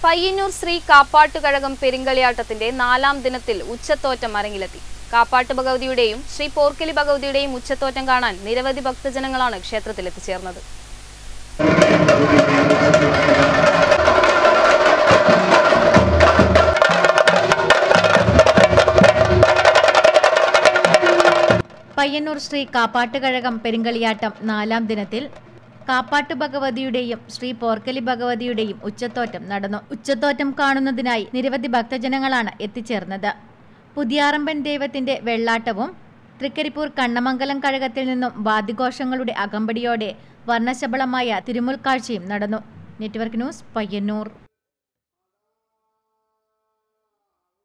പയ്യന്നൂർ ശ്രീ കാപ്പാട്ടുകഴകം പെരിങ്കളിയാട്ടത്തിന്റെ നാലാം ദിനത്തിൽ ഉച്ചത്തോറ്റം അരങ്ങിലെത്തി കാപ്പാട്ട് ഭഗവതിയുടെയും ശ്രീ പോർക്കലി ഭഗവതിയുടെയും ഉച്ചത്തോറ്റം കാണാൻ നിരവധി ഭക്തജനങ്ങളാണ് ക്ഷേത്രത്തിൽ എത്തിച്ചേർന്നത് പയ്യന്നൂർ ശ്രീ കാപ്പാട്ടുകഴകം പെരിങ്കളിയാട്ടം നാലാം ദിനത്തിൽ കാപ്പാട്ടു ഭഗവതിയുടെയും ശ്രീ പോർക്കലി ഭഗവതിയുടെയും ഉച്ചത്തോറ്റം നടന്നു ഉച്ചത്തോറ്റം കാണുന്നതിനായി നിരവധി ഭക്തജനങ്ങളാണ് എത്തിച്ചേർന്നത് പുതിയാറമ്പൻ ദൈവത്തിന്റെ വെള്ളാട്ടവും തൃക്കരിപ്പൂർ കണ്ണമംഗലം കഴകത്തിൽ നിന്നും വാദ്യഘോഷങ്ങളുടെ അകമ്പടിയോടെ വർണ്ണശബളമായ തിരുമുൽക്കാഴ്ചയും നടന്നു നെറ്റ്വർക്ക് ന്യൂസ് പയ്യന്നൂർ